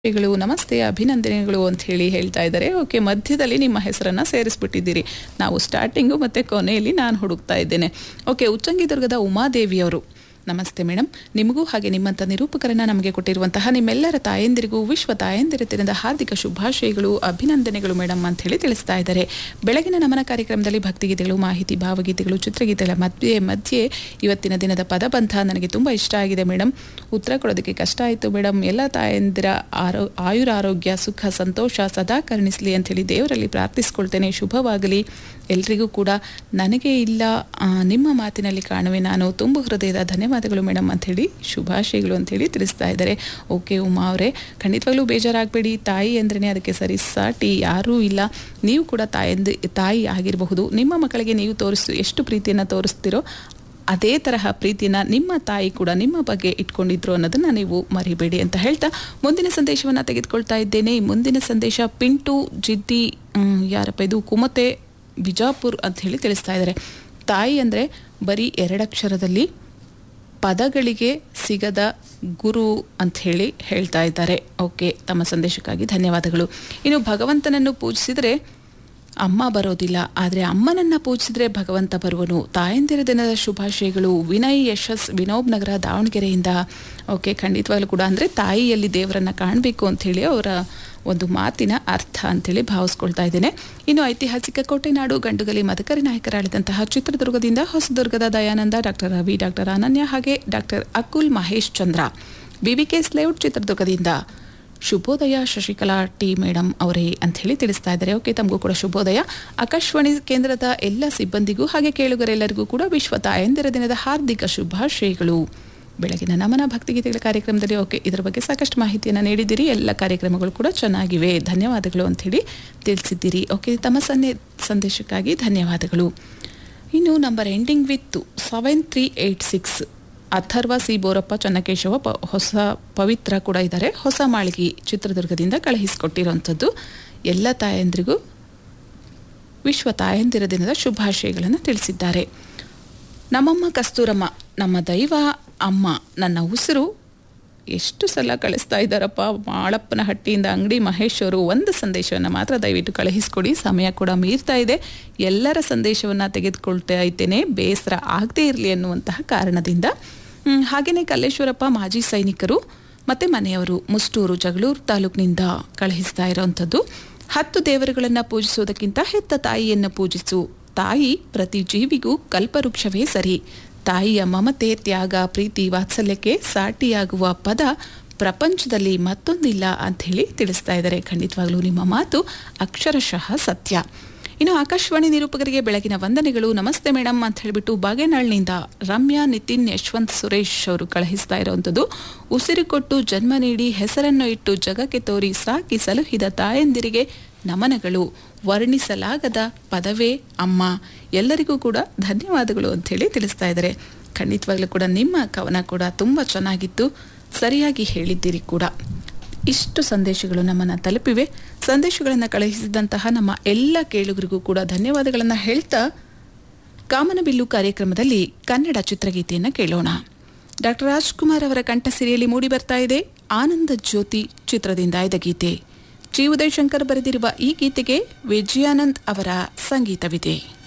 ಗಳು ನಮಸ್ತೆ ಅಭಿನಂದನೆಗಳು ಅಂತ ಹೇಳಿ ಹೇಳ್ತಾ ಇದ್ದಾರೆ ಓಕೆ ಮಧ್ಯದಲ್ಲಿ ನಿಮ್ಮ ಹೆಸರನ್ನ ಸೇರಿಸ್ಬಿಟ್ಟಿದ್ದೀರಿ ನಾವು ಸ್ಟಾರ್ಟಿಂಗು ಮತ್ತೆ ಕೊನೆಯಲ್ಲಿ ನಾನು ಹುಡುಕ್ತಾ ಇದ್ದೇನೆ ಓಕೆ ಉಚ್ಚಂಗಿದುರ್ಗದ ಉಮಾದೇವಿಯವರು ನಮಸ್ತೆ ಮೇಡಮ್ ನಿಮಗೂ ಹಾಗೆ ನಿಮ್ಮಂಥ ನಿರೂಪಕರನ್ನ ನಮಗೆ ಕೊಟ್ಟಿರುವಂತಹ ನಿಮ್ಮೆಲ್ಲರ ತಾಯಂದಿರಿಗೂ ವಿಶ್ವ ತಾಯಂದಿರ ದಿನದ ಹಾರ್ದಿಕ ಶುಭಾಶಯಗಳು ಅಭಿನಂದನೆಗಳು ಮೇಡಮ್ ಅಂತ ಹೇಳಿ ತಿಳಿಸ್ತಾ ಇದ್ದಾರೆ ಬೆಳಗಿನ ನಮನ ಕಾರ್ಯಕ್ರಮದಲ್ಲಿ ಭಕ್ತಿಗೀತೆಗಳು ಮಾಹಿತಿ ಭಾವಗೀತೆಗಳು ಚಿತ್ರಗೀತೆಗಳ ಮಧ್ಯೆ ಮಧ್ಯೆ ಇವತ್ತಿನ ದಿನದ ಪದಬಂಧ ನನಗೆ ತುಂಬ ಇಷ್ಟ ಆಗಿದೆ ಮೇಡಮ್ ಉತ್ತರ ಕೊಡೋದಕ್ಕೆ ಕಷ್ಟ ಆಯಿತು ಮೇಡಮ್ ಎಲ್ಲ ತಾಯಂದಿರ ಆರೋ ಆಯುರ ಆರೋಗ್ಯ ಸುಖ ಸಂತೋಷ ಸದಾ ಕರುಣಿಸಲಿ ಅಂಥೇಳಿ ದೇವರಲ್ಲಿ ಪ್ರಾರ್ಥಿಸ್ಕೊಳ್ತೇನೆ ಶುಭವಾಗಲಿ ಎಲ್ರಿಗೂ ಕೂಡ ನನಗೆ ಇಲ್ಲ ಆ, ನಿಮ್ಮ ಮಾತಿನಲ್ಲಿ ಕಾಣುವೆ ನಾನು ತುಂಬ ಹೃದಯದ ಧನ್ಯವಾದಗಳು ಮೇಡಮ್ ಅಂಥೇಳಿ ಶುಭಾಶಯಗಳು ಅಂಥೇಳಿ ತಿಳಿಸ್ತಾ ಇದ್ದಾರೆ ಓಕೆ ಉಮಾ ಅವರೇ ಖಂಡಿತವಾಗ್ಲೂ ಬೇಜಾರಾಗಬೇಡಿ ತಾಯಿ ಅಂದ್ರೇ ಅದಕ್ಕೆ ಸರಿ ಸಾಟಿ ಯಾರೂ ಇಲ್ಲ ನೀವು ಕೂಡ ತಾಯಂದು ತಾಯಿ ಆಗಿರಬಹುದು ನಿಮ್ಮ ಮಕ್ಕಳಿಗೆ ನೀವು ತೋರಿಸ್ ಎಷ್ಟು ಪ್ರೀತಿಯನ್ನು ತೋರಿಸ್ತಿರೋ ಅದೇ ತರಹ ಪ್ರೀತಿನ ನಿಮ್ಮ ತಾಯಿ ಕೂಡ ನಿಮ್ಮ ಬಗ್ಗೆ ಇಟ್ಕೊಂಡಿದ್ರು ಅನ್ನೋದನ್ನ ನೀವು ಮರಿಬೇಡಿ ಅಂತ ಹೇಳ್ತಾ ಮುಂದಿನ ಸಂದೇಶವನ್ನು ತೆಗೆದುಕೊಳ್ತಾ ಇದ್ದೇನೆ ಮುಂದಿನ ಸಂದೇಶ ಪಿಂಟು ಜಿದ್ದಿ ಮ್, ಯಾರಪ್ಪ ಇದು ಕುಮತೆ ಬಿಜಾಪುರ್ ಅಂತ ಹೇಳಿ ತಿಳಿಸ್ತಾ ಇದ್ದಾರೆ ತಾಯಿ ಅಂದರೆ ಬರೀ ಎರಡಕ್ಷರದಲ್ಲಿ ಪದಗಳಿಗೆ ಸಿಗದ ಗುರು ಅಂತ ಹೇಳಿ ಹೇಳ್ತಾ ಇದ್ದಾರೆ ಓಕೆ ತಮ್ಮ ಸಂದೇಶಕ್ಕಾಗಿ ಧನ್ಯವಾದಗಳು ಇನ್ನು ಭಗವಂತನನ್ನು ಪೂಜಿಸಿದರೆ ಅಮ್ಮ ಬರೋದಿಲ್ಲ ಆದರೆ ಅಮ್ಮನನ್ನ ಪೂಜಿಸಿದ್ರೆ ಭಗವಂತ ಬರುವನು ತಾಯಂದಿರ ದಿನದ ಶುಭಾಶಯಗಳು ವಿನಯ್ ಯಶಸ್ ವಿನೋಬ್ ನಗರ ದಾವಣಗೆರೆಯಿಂದ ಓಕೆ ಖಂಡಿತವಾಗ್ಲೂ ಕೂಡ ಅಂದರೆ ತಾಯಿಯಲ್ಲಿ ದೇವರನ್ನ ಕಾಣಬೇಕು ಅಂಥೇಳಿ ಅವರ ಒಂದು ಮಾತಿನ ಅರ್ಥ ಅಂತೇಳಿ ಭಾವಿಸ್ಕೊಳ್ತಾ ಇದ್ದೇನೆ ಇನ್ನು ಐತಿಹಾಸಿಕ ಕೋಟೆನಾಡು ಗಂಡುಗಲಿ ಮದಕರಿ ನಾಯಕರಾಳಿದಂತಹ ಚಿತ್ರದುರ್ಗದಿಂದ ಹೊಸದುರ್ಗದ ದಯಾನಂದ ಡಾಕ್ಟರ್ ರವಿ ಡಾಕ್ಟರ್ ಅನನ್ಯ ಹಾಗೆ doctor Akul Mahesh Chandra BVK layout ಚಿತ್ರದುರ್ಗದಿಂದ ಶುಭೋದಯ ಶಶಿಕಲಾ ಟಿ ಮೇಡಮ್ ಅವರೇ ಅಂತ ಹೇಳಿ ತಿಳಿಸ್ತಾ ಇದ್ದಾರೆ ಓಕೆ ತಮಗೂ ಕೂಡ ಶುಭೋದಯ ಆಕಾಶವಾಣಿ ಕೇಂದ್ರದ ಎಲ್ಲ ಸಿಬ್ಬಂದಿಗೂ ಹಾಗೆ ಕೇಳುಗರೆಲ್ಲರಿಗೂ ಕೂಡ ವಿಶ್ವ ತಾಯಂದಿರ ದಿನದ ಹಾರ್ದಿಕ ಶುಭಾಶಯಗಳು ಬೆಳಗಿನ ನಮನ ಭಕ್ತಿಗೀತೆಗಳ ಕಾರ್ಯಕ್ರಮದಲ್ಲಿ ಓಕೆ ಇದರ ಬಗ್ಗೆ ಸಾಕಷ್ಟು ಮಾಹಿತಿಯನ್ನು ನೀಡಿದ್ದೀರಿ ಎಲ್ಲ ಕಾರ್ಯಕ್ರಮಗಳು ಕೂಡ ಚೆನ್ನಾಗಿವೆ ಧನ್ಯವಾದಗಳು ಅಂಥೇಳಿ ತಿಳಿಸಿದ್ದೀರಿ ಓಕೆ ತಮ್ಮ ಸನ್ನೆ ಸಂದೇಶಕ್ಕಾಗಿ ಧನ್ಯವಾದಗಳು ಇನ್ನು number ending with seven three eight six Atharva C Borappa Channakeshava ಪ ಹೊಸ ಪವಿತ್ರ ಕೂಡ ಇದ್ದಾರೆ ಹೊಸ ಮಾಳಿಗೆ ಚಿತ್ರದುರ್ಗದಿಂದ ಕಳುಹಿಸಿಕೊಟ್ಟಿರುವಂಥದ್ದು ಎಲ್ಲ ತಾಯಂದ್ರಿಗೂ ವಿಶ್ವ ತಾಯಂದಿರ ದಿನದ ಶುಭಾಶಯಗಳನ್ನು ತಿಳಿಸಿದ್ದಾರೆ ನಮ್ಮಮ್ಮ ಕಸ್ತೂರಮ್ಮ ನಮ್ಮ ದೈವ ಅಮ್ಮ ನನ್ನ ಉಸಿರು ಎಷ್ಟು ಸಲ ಕಳಿಸ್ತಾ ಇದ್ದಾರಪ್ಪ ಮಾಳಪ್ಪನ ಹಟ್ಟಿಯಿಂದ ಅಂಗಡಿ ಮಹೇಶ್ ಅವರು ಒಂದು ಸಂದೇಶವನ್ನು ಮಾತ್ರ ದಯವಿಟ್ಟು ಕಳುಹಿಸ್ಕೊಡಿ ಸಮಯ ಕೂಡ ಮೀರ್ತಾ ಇದೆ ಎಲ್ಲರ ಸಂದೇಶವನ್ನು ತೆಗೆದುಕೊಳ್ತಾ ಇದ್ದೇನೆ ಬೇಸರ ಆಗದೇ ಇರಲಿ ಅನ್ನುವಂತಹ ಕಾರಣದಿಂದ ಹ್ಮ್, ಹಾಗೇನೇ ಕಲ್ಲೇಶ್ವರಪ್ಪ ಮಾಜಿ ಸೈನಿಕರು ಮತ್ತೆ ಮನೆಯವರು ಮುಸ್ಟೂರು ಜಗಳೂರು ತಾಲೂಕಿನಿಂದ ಕಳುಹಿಸ್ತಾ ಇರೋವಂಥದ್ದು ಹತ್ತು ದೇವರುಗಳನ್ನು ಪೂಜಿಸುವುದಕ್ಕಿಂತ ಹೆತ್ತ ತಾಯಿಯನ್ನು ಪೂಜಿಸು ತಾಯಿ ಪ್ರತಿ ಜೀವಿಗೂ ಕಲ್ಪವೃಕ್ಷವೇ ಸರಿ ತಾಯಿಯ ಮಮತೆ ತ್ಯಾಗ ಪ್ರೀತಿ ವಾತ್ಸಲ್ಯಕ್ಕೆ ಸಾಟಿಯಾಗುವ ಪದ ಪ್ರಪಂಚದಲ್ಲಿ ಮತ್ತೊಂದಿಲ್ಲ ಅಂಥೇಳಿ ತಿಳಿಸ್ತಾ ಇದ್ದಾರೆ ಖಂಡಿತವಾಗ್ಲೂ ನಿಮ್ಮ ಮಾತು ಅಕ್ಷರಶಃ ಸತ್ಯ ಇನ್ನು ಆಕಾಶವಾಣಿ ನಿರೂಪಕರಿಗೆ ಬೆಳಗಿನ ವಂದನೆಗಳು ನಮಸ್ತೆ ಮೇಡಮ್ ಅಂತ ಹೇಳಿಬಿಟ್ಟು ಬಾಗೇನಾಳ್ನಿಂದ ರಮ್ಯಾ ನಿತಿನ್ ಯಶವಂತ್ ಸುರೇಶ್ ಅವರು ಕಳುಹಿಸ್ತಾ ಇರುವಂಥದ್ದು ಉಸಿರು ಕೊಟ್ಟು ಜನ್ಮ ನೀಡಿ ಹೆಸರನ್ನು ಇಟ್ಟು ಜಗಕ್ಕೆ ತೋರಿ ಸಾಕಿ ಸಲುಹಿದ ತಾಯಂದಿರಿಗೆ ನಮನಗಳು ವರ್ಣಿಸಲಾಗದ ಪದವೇ ಅಮ್ಮ ಎಲ್ಲರಿಗೂ ಕೂಡ ಧನ್ಯವಾದಗಳು ಅಂಥೇಳಿ ತಿಳಿಸ್ತಾ ಇದ್ದಾರೆ ಖಂಡಿತವಾಗ್ಲೂ ಕೂಡ ನಿಮ್ಮ ಕವನ ಕೂಡ ತುಂಬ ಚೆನ್ನಾಗಿತ್ತು ಸರಿಯಾಗಿ ಹೇಳಿದ್ದೀರಿ ಕೂಡ ಇಷ್ಟು ಸಂದೇಶಗಳು ನಮ್ಮನ್ನು ತಲುಪಿವೆ ಸಂದೇಶಗಳನ್ನು ಕಳುಹಿಸಿದಂತಹ ನಮ್ಮ ಎಲ್ಲ ಕೇಳುಗರಿಗೂ ಕೂಡ ಧನ್ಯವಾದಗಳನ್ನು ಹೇಳ್ತಾ ಕಾಮನಬಿಲ್ಲು ಕಾರ್ಯಕ್ರಮದಲ್ಲಿ ಕನ್ನಡ ಚಿತ್ರಗೀತೆಯನ್ನು ಕೇಳೋಣ ಡಾಕ್ಟರ್ ರಾಜ್ಕುಮಾರ್ ಅವರ ಕಂಠಸಿರಿಯಲ್ಲಿ ಮೂಡಿ ಬರ್ತಾ ಇದೆ ಆನಂದ ಜ್ಯೋತಿ ಚಿತ್ರದಿಂದ ಆಯ್ದ ಗೀತೆ ಜಿ ಉದಯಶಂಕರ್ ಬರೆದಿರುವ ಈ ಗೀತೆಗೆ ವಿಜಯಾನಂದ್ ಅವರ ಸಂಗೀತವಿದೆ